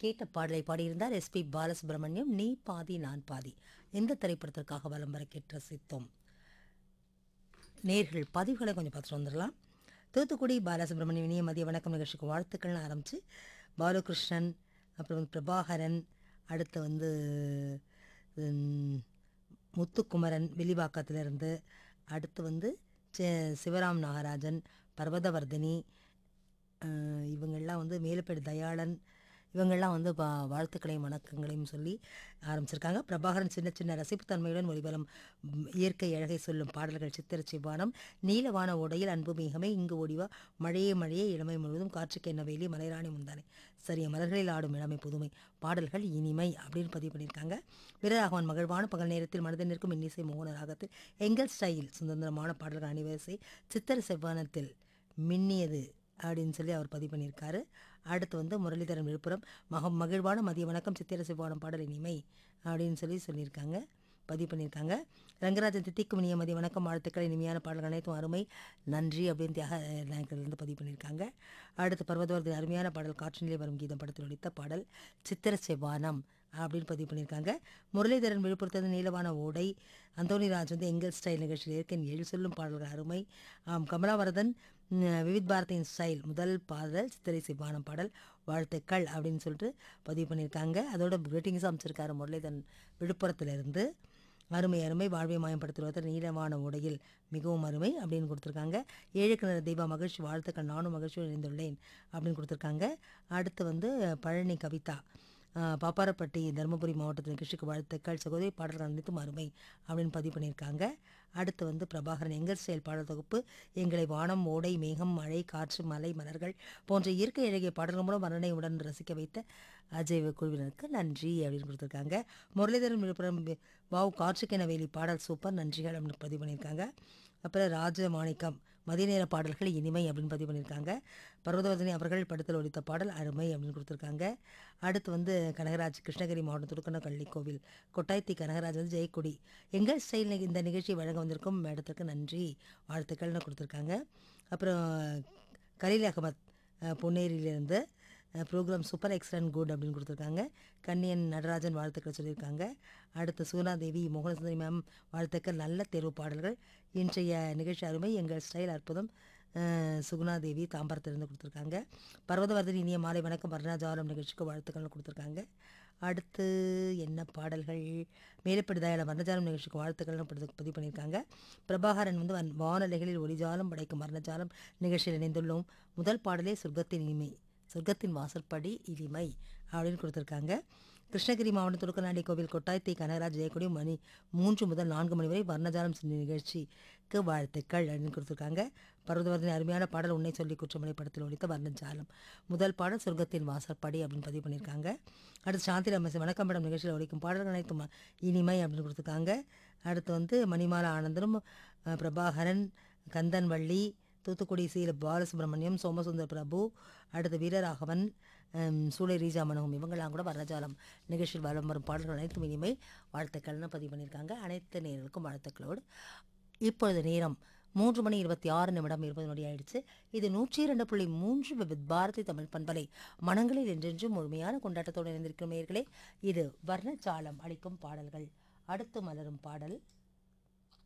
கேட்ட பாடலை பாடியிருந்தார் எஸ்பி பாலசுப்ரமணியம் நீ பாதி நான் பாதி இந்த திரைப்படத்திற்காக வலம் வர கேட்டு ரசித்தோம் நேர்கள் பதிவுகளை கொஞ்சம் பார்த்துட்டு வந்துடலாம் தூத்துக்குடி பாலசுப்ரமணியம் இனிய மதிய வணக்கம் நிகழ்ச்சிக்கு வாழ்த்துக்கள்னு ஆரம்பித்து பாலகிருஷ்ணன் அப்புறம் வந்து பிரபாகரன் அடுத்து வந்து உம், முத்துக்குமரன் வில்லிவாக்கத்திலிருந்து அடுத்து வந்து சி- சிவராம் நாகராஜன் பர்வதவர்தினி அஹ், இவங்கெல்லாம் வந்து மேலப்பேடு தயாளன் இவங்கெல்லாம் வந்து பா வாழ்த்துக்களையும் வணக்கங்களையும் சொல்லி ஆரம்பிச்சிருக்காங்க பிரபாகரன் சின்ன சின்ன ரசிப்புத்தன்மையுடன் ஒளிபரம் ம், இயற்கை அழகை சொல்லும் பாடல்கள் சித்திர சிவானம் நீலவான ஓடையில் அன்பு மேகமே இங்கு ஓடிவா மழையே மழையே இளமை முழுவதும் காற்றுக்கு என்ன வெயிலி மலைராணி முந்தானே சரிய மலர்களில் ஆடும் இளமை புதுமை பாடல்கள் இனிமை அப்படின்னு பதிவு பண்ணியிருக்காங்க வீரராகவன் மகிழ்வான பகல் நேரத்தில் மனதில் நிற்கும் இன்னிசை மோகன ராகத்தில் எங்கள் ஸ்டைல் சுதந்திரமான பாடல்கள் அணிவரிசை சித்திர செவ்வானத்தில் மின்னியது அப்படின்னு சொல்லி அவர் பதிவு பண்ணியிருக்காரு அடுத்து வந்து முரளிதரன் விழுப்புரம் மக மகிழ்வான மதிய வணக்கம் சித்திர சிவானம் பாடல் இனிமை அப்படின்னு சொல்லி சொல்லியிருக்காங்க பதிவு பண்ணியிருக்காங்க ரங்கராஜன் தித்திக்கும் இனிய மதிய வணக்கம் வாழ்த்துக்கள் இனிமையான பாடல்கள் அனைத்தும் அருமை நன்றி அப்படின்னு தியாக நாயக்கர்லேருந்து பதிவு பண்ணியிருக்காங்க அடுத்து பர்வதவரது அருமையான பாடல் காற்றினிலே வரும் கீதம் படத்தில் ஒழித்த பாடல் சித்திர செவ்வானம் அப்படின்னு பதிவு பண்ணியிருக்காங்க முரளிதரன் விழுப்புரத்து நீலவான ஓடை அந்தோனிராஜ் வந்து எங்கள் ஸ்டைல் நிகழ்ச்சியில் ஏற்கனவே எழு சொல்லும் பாடல்கள் அருமை ஆம், கமலாவரதன் ம், விவித் பாரதியின் ஸ்டைல் முதல் பாடல் சித்திரை சிவானம் பாடல் வாழ்த்துக்கள் அப்படின்னு சொல்லிட்டு பதிவு பண்ணியிருக்காங்க அதோட கிரீட்டிங்ஸ் அமைச்சிருக்காரு முரளிதரன் விழுப்புரத்திலிருந்து அருமை அருமை வாழ்வை மாயப்படுத்துவதற்கு நீளமான உடையில் மிகவும் அருமை அப்படின்னு கொடுத்துருக்காங்க ஏழு கிணறு தெய்வா மகிழ்ச்சி வாழ்த்துக்கள் நானும் மகிழ்ச்சியோடு இணைந்துள்ளேன் அப்படின்னு கொடுத்துருக்காங்க அடுத்து வந்து பழனி கவிதா ஆஹ் பாப்பாரப்பட்டி தருமபுரி மாவட்டத்தின் கிருஷிக்கு வாழ்த்துக்கள் சகோதரி பாடல்கள் அனைத்தும் அருமை அப்படின்னு பதிவு பண்ணியிருக்காங்க அடுத்து வந்து பிரபாகரன் எங்கள் ஸ்டைல் பாடல் தொகுப்பு எங்களை வானம் ஓடை மேகம் மழை காற்று மலை மலர்கள் போன்ற இயற்கை அழகிய பாடல்கள் மூலம் வர்ணனையுடன் ரசிக்க வைத்த அஜய் குழுவினருக்கு நன்றி அப்படின்னு கொடுத்துருக்காங்க முரளிதரன் விழுப்புரம் வி- வாவ் காற்றுக்கென வேலி பாடல் சூப்பர் நன்றிகள் அப்படின்னு பதிவு பண்ணியிருக்காங்க அப்புறம் ராஜ மாணிக்கம் மதிய நேர பாடல்கள் இனிமை அப்படின்னு பதிவு பண்ணியிருக்காங்க பர்வதவர்தினி அவர்கள் படத்தில் ஒலித்த பாடல் அருமை அப்படின்னு கொடுத்துருக்காங்க அடுத்து வந்து கனகராஜ் கிருஷ்ணகிரி மாவட்டம் துடுக்கண கள்ளி கோவில் கொட்டாய்த்தி கனகராஜ் வந்து ஜெயக்குடி எங்கள் ஸ்டைல் இந்த நிகழ்ச்சி வழங்க வந்திருக்கும் மேடத்திற்கு நன்றி வாழ்த்துக்கள்னு கொடுத்துருக்காங்க அப்புறம் கலீல் அகமத் அஹ், பொன்னேரியிலிருந்து ப்ரோக்ராம் சூப்பர் எக்ஸலன்ட் குட் அப்படின்னு கொடுத்துருக்காங்க கண்ணியன் நடராஜன் வாழ்த்துக்கள் சொல்லியிருக்காங்க அடுத்து சுகுணாதேவி மோகனசுந்தரி மேம் வாழ்த்துக்கள் நல்ல தேர்வு பாடல்கள் இன்றைய நிகழ்ச்சி அருமை எங்கள் ஸ்டைல் அற்புதம் அஹ், சுகுணாதேவி தாம்பரத்திலிருந்து கொடுத்துருக்காங்க பர்வதவர்தன் இனிய மாலை வணக்கம் வர்ணாஜாலம் நிகழ்ச்சிக்கு வாழ்த்துக்கள்னு கொடுத்துருக்காங்க அடுத்து என்ன பாடல்கள் மேலப்படுதாயால வர்ணஜாலம் நிகழ்ச்சிக்கு வாழ்த்துக்கள்னு பதிவு பதிவு பண்ணியிருக்காங்க பிரபாகரன் வந்து வன்- வானலைகளில் ஒளிஜாலம் படைக்கும் வர்ணஜாலம் நிகழ்ச்சியில் இணைந்துள்ளோம் முதல் பாடலே சொர்க்கத்தின் இனிமை சொர்க்கத்தின் வாசற்படி இனிமை அப்படின்னு கொடுத்துருக்காங்க கிருஷ்ணகிரி மாவட்டம் துடுக்கநாடி கோவில் கொட்டாய்த்தி கனகராஜ் ஜெயக்குடி மணி மூன்று முதல் நான்கு மணி வரை வர்ணஜாலம் சின்ன நிகழ்ச்சிக்கு வாழ்த்துக்கள் அப்படின்னு கொடுத்துருக்காங்க பர்வதவர்தன் அருமையான பாடல் உன்னை சொல்லி குற்றமலை படத்தில் ஒழித்த வர்ணஜாலம் முதல் பாடல் சொர்க்கத்தின் வாசற்படி அப்படின்னு பதிவு பண்ணியிருக்காங்க அடுத்து சாந்தி ரமேஷ் வணக்கம் மேடம் நிகழ்ச்சியில் ஒழிக்கும் பாடல்கள் அனைத்தும் இனிமை அப்படின்னு கொடுத்துருக்காங்க அடுத்து வந்து மணிமாலா ஆனந்தனும் அஹ், பிரபாகரன் கந்தன்வள்ளி தூத்துக்குடி சீல பாலசுப்ரமணியம் சோமசுந்தர பிரபு அடுத்து வீரராகவன் ஹம், சூளை ரீஜா மனோகம் இவங்கெல்லாம் கூட வர்ணஜாலம் நிகழ்ச்சியில் வலம் வரும் பாடல்கள் அனைத்தும் இனிமை வாழ்த்துக்கள்னு பதிவு பண்ணியிருக்காங்க அனைத்து நேர்களுக்கும் வாழ்த்துக்களோடு இப்பொழுது நேரம் மூன்று மணி இருபத்தி ஆறு நிமிடம் இருபது நொடி ஆயிடுச்சு இது நூற்றி இரண்டு புள்ளி மூன்று வித் பாரதி தமிழ் பண்பலை மனங்களில் என்றென்றும் முழுமையான கொண்டாட்டத்தோடு இணைந்திருக்கும் நேயர்களே இது வர்ணஜாலம் அளிக்கும் பாடல்கள் அடுத்து மலரும் பாடல்